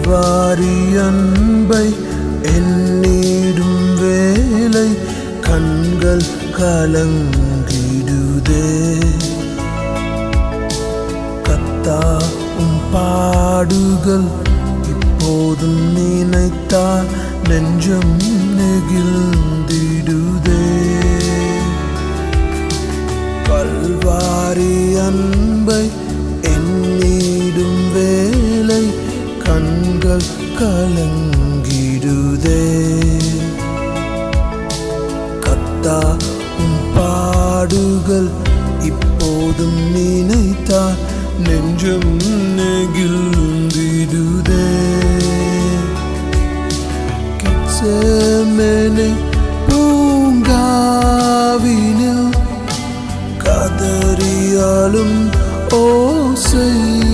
கல்வாரி அன்பை எண்ணிடும் வேலை கண்கள் கலங்கிடுதே கத்தா உம் பாடுகள் இப்போதும் நினைத்தால் நெஞ்சம் நெகிழ்ந்திடுதே கல்வாரி அன்பை எண்ணிடும் வேலை கண்கள் கலங்கிடுதே கத்தா உம் பாடுகள் இப்போதும் நினைத்தால் நெஞ்சம் நெகிழ்ந்திடுதே கெச்சமேனே பூங்காவினில் கதறியாலும் ஓசை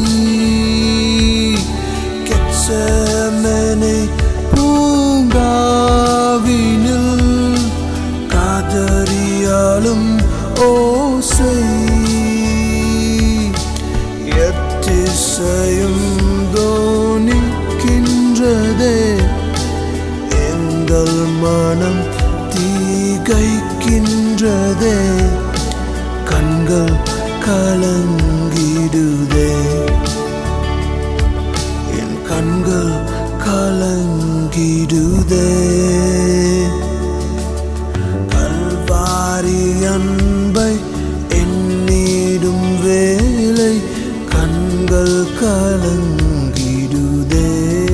கெச்சமேனே பூங்காவினில் காதறியாலும் ஓசை எத்திசையும் தோணிக்கின்றதே எங்கள் மனம் தீகைக்கின்றதே கண்கள் கலங்கிடுதே என் கண்கள் கலங்கிடுதே கல்வாரி அன்பை எண்ணிடும் வேலை கண்கள் கலங்கிடுதே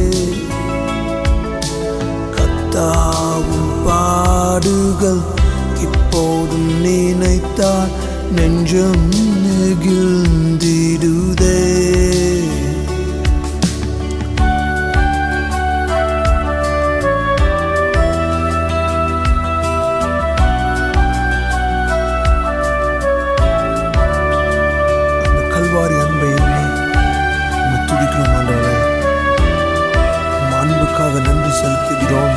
கத்தாவும் பாடுகள் இப்போதும் நினைத்தால் நெஞ்சம் நெகிழ்ந்திடுதே அந்த கல்வாரி அன்பை எண்ணி நம்ம துதிக்கிறோம் ஆண்டவரே உம் அன்புக்காக நன்றி செலுத்துகிறோம்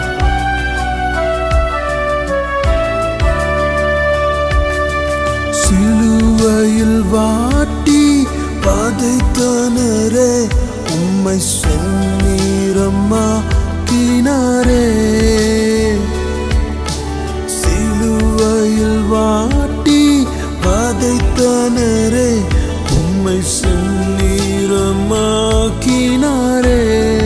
சிலுவையில் வாட்டி பதைத்தனரே உம்மை செந்நீரமாக்கினாரே சிலுவையில் வாட்டி பதைத்தனரே உம்மை செந்நீரமாக்கினாரே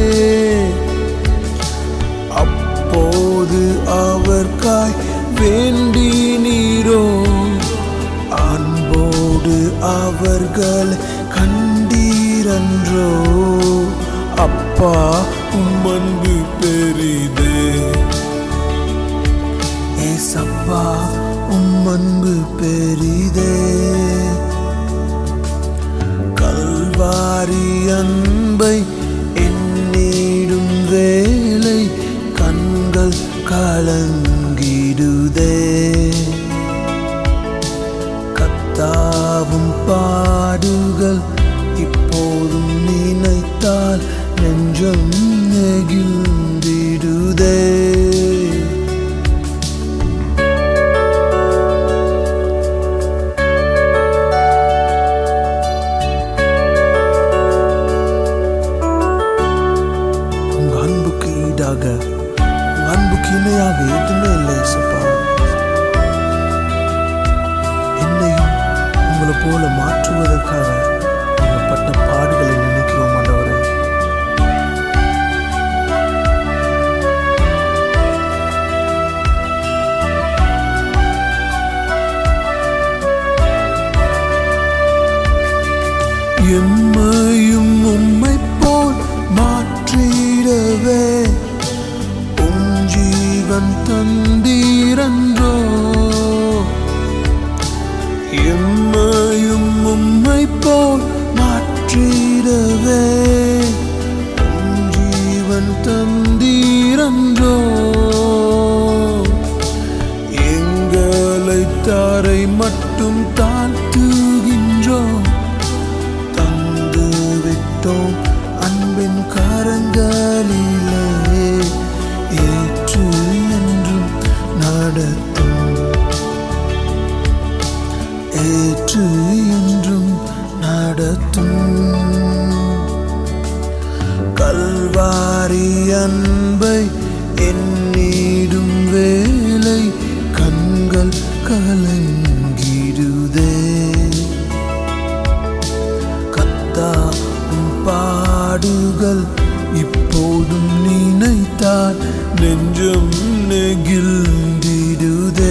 அப்போது அவர் காய் வேண்டி நீரோ அன்போடு அவர்கள் கண்டீரன்றோ அப்பா உம் அன்பு பெரிதே ஏசப்பா உம் அன்பு பெரிதே கல்வாரி அன்பை எண்ணிடும் வேலை கண்கள் கலங்கிடுதே கத்தாவும் பாடுகள் இப்போதும் நினைத்தால் நெஞ்சம் நெகிழ்ந்திடுதே உங்க அன்புக்கு ஈடாக உங்க அன்புக்கு இணையாக எதுவுமே இல்லை இசப்பா என்னையும் உங்களை போல மாற்றுவதற்காக நீங்க பட்ட பாடுகளை நினைக்கிறோம் ஆண்டவரே எம்மையும் உம்மை போல் மாற்றிடவே உம் ஜீவன் தந்தீரன்றோ எம்மையும் உம்மை போல் மாற்றிடவே உம் ஜீவன் தந்தீரன்றோ எங்களை தாரை மட்டும் தாழ்த்துகின்றோம் தந்து விட்டோம் அன்பின் கரங்களிலே ஏற்று என்றும் நடத்தும் ஏற்று என்றும் நடத்தும் கல்வாரி அன்பை எண்ணிடும் வேலை கண்கள் கலங்கிடுதே கத்தா உன் பாடுகள் இப்போதும் நினைத்தால் நெஞ்சம் நெகிழ்ந்திடுதே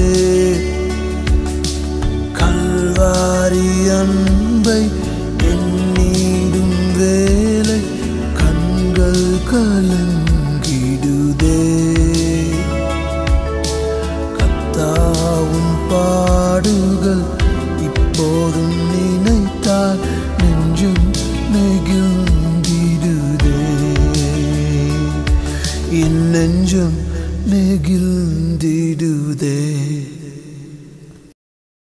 கல்வாரி அன்பை எண்ணிடும் வேலை கண்கள் கலங்கிடுதே கத்தாவும் பாடுகள் இப்போதும் நினைத்தால் நெஞ்சும் நெகிழ்ந்திடுதே என் நெஞ்சம் நெகிழ்ந்திடுதே